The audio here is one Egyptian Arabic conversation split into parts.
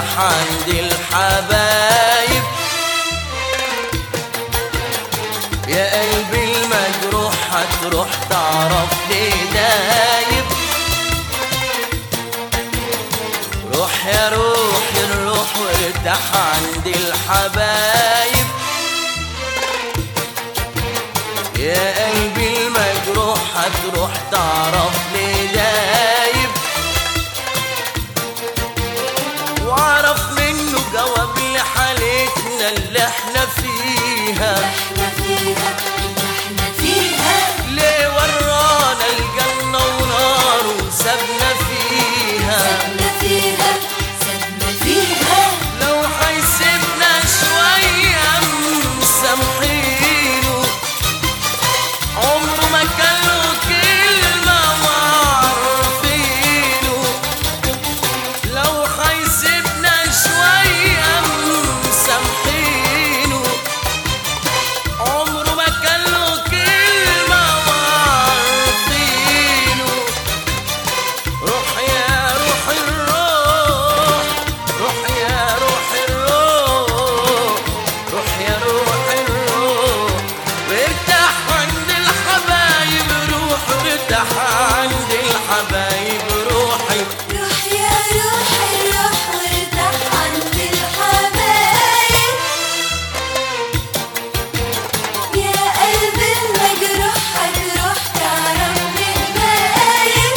وارتاح عند الحبايب يا قلبي المجروح هتروح تعرف ليه دايب روح يا روح الروح وارتاح عند الحبايب يا قلبي المجروح هتروح تعرف ليه دايب واعرف منه جواب لحالتنا اللي احنا فيها احنا فيها احنا فيها ليه ورانا الجنة ونار وسابنا فيها سبنا فيها سبنا فيها لو هيسيبنا شوية مسامحينه عمره ما كان له كلمة وعارفينه لو هيسيبنا شوية مسامحينه عمره ما كان له كلمة وعارفينه روح يا روح الروح روح يا روح الروح روح يا روح الروح وارتاح عند الحبايب روح وارتاح عند الحبايب روحي روح يا روح الروح وارتاح عند الحبايب يا قلب المجروح هتروح تعرف بالبايب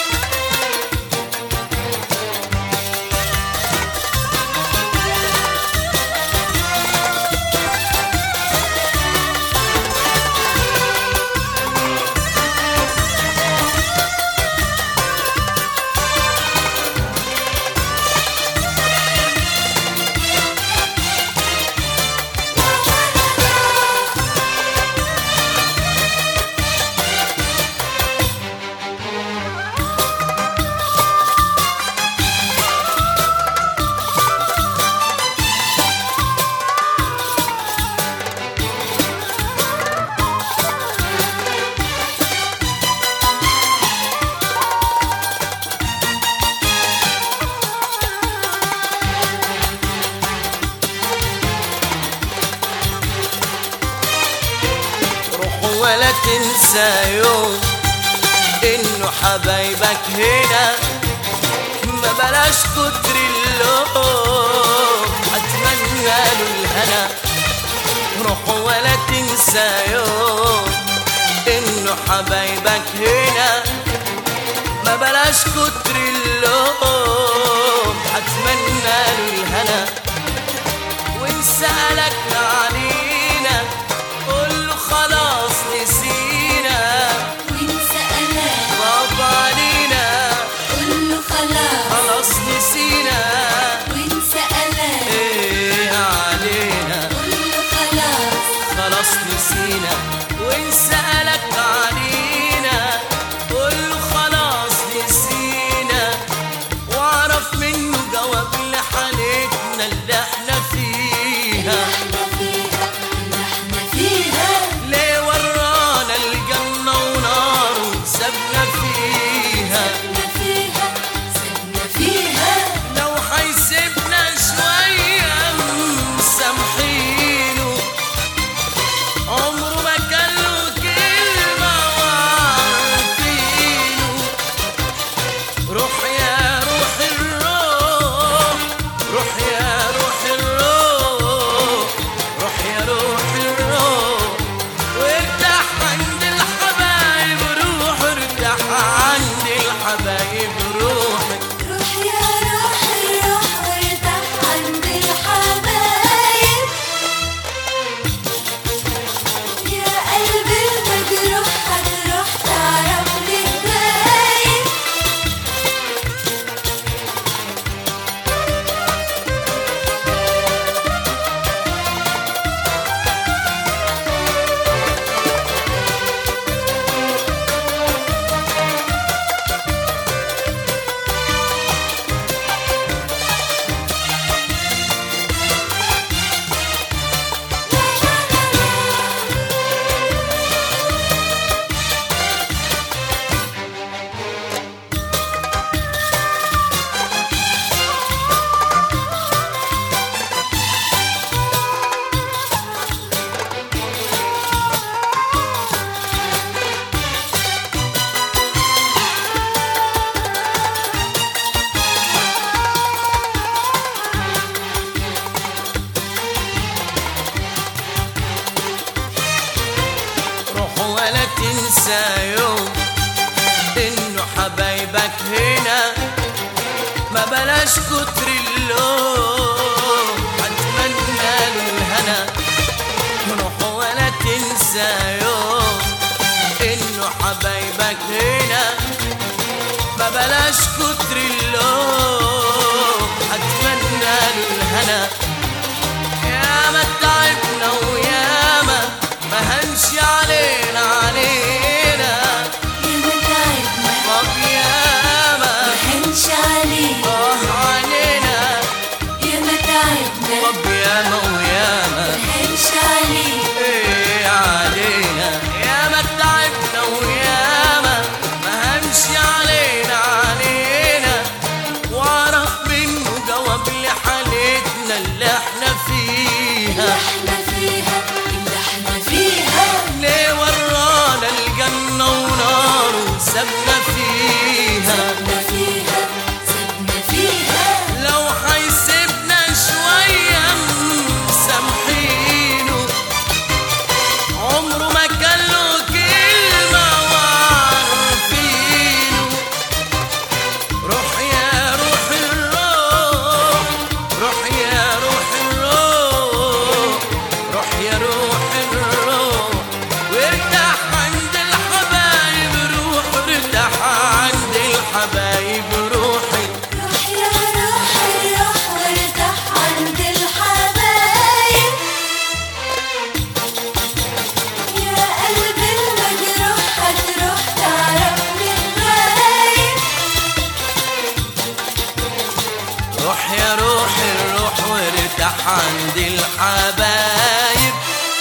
روح ولا تنسى يوم انه حبايبك هنا ما بلاش كتر اللوم اتمنى له الهنا روح ولا تنسى يوم انه حبايبك هنا ما بلاش كتر اللوم اتمنى له الهنا وان سألك علينا قول له خلاص نسينا وإن سألك غاب علينا قول له خلاص خلاص نسينا وإن سألك ايه علينا قول له خلاص خلاص نسينا وان سألك علينا قول له خلاص نسينا واعرف بلاش كتر اللوم اتمنى له الهنا روح ولا تنسى يوم انه حبايبك هنا ما بلاش كتر اللوم اتمنى له الهنا يا ما تعبنا وياما ما هنش علينا علينا يا متعبنا طب ياما محنش عليك اه علينا يا متعبنا طب ياما وياما محنش عليك ايه علينا يا ما تعبنا وياما ما همشي علينا علينا واعرف منه جواب لحالتنا اللي احنا اللي فيها احنا فيها اللي احنا فيها ليه ورانا الجنة ونار وسابنا فيها سبنا فيها سبنا فيها لو هيسيبنا شوية مسامحينه عمره ما كان له كلمة وعارفينه روح يا روح الروح روح يا روح الروح روح يا روح الروح وارتاح عند الحبايب روح ارتاح عند الحبايب روحي روح يا روحي روح وارتاح عند الحبايب يا قلبي المجروح هتروح تعرف من غايب روح يا روح الروح وارتاح عند الحبايب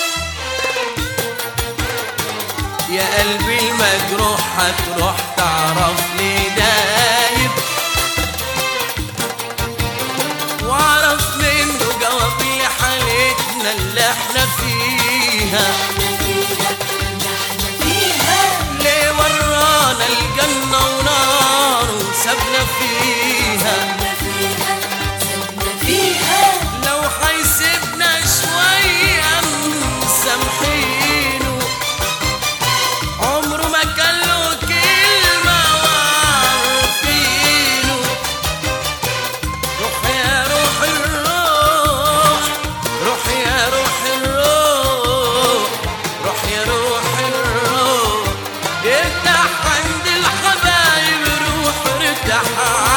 يا قلبي المجروح هتروح تعرف لي دايب واعرف منه جواب لحالتنا اللي احنا فيها احنا فيها اللي احنا فيها ليه ورانا الجنة ونار وسابنا فيها سبنا فيها سبنا فيها لو هيسيبنا شوية مسامحينه عمره ما كان له كلمة وعارفينه روح يا روح الروح روح يا روح الروح روح يا روح الروح ارتاح عند الحبايب روح ارتاح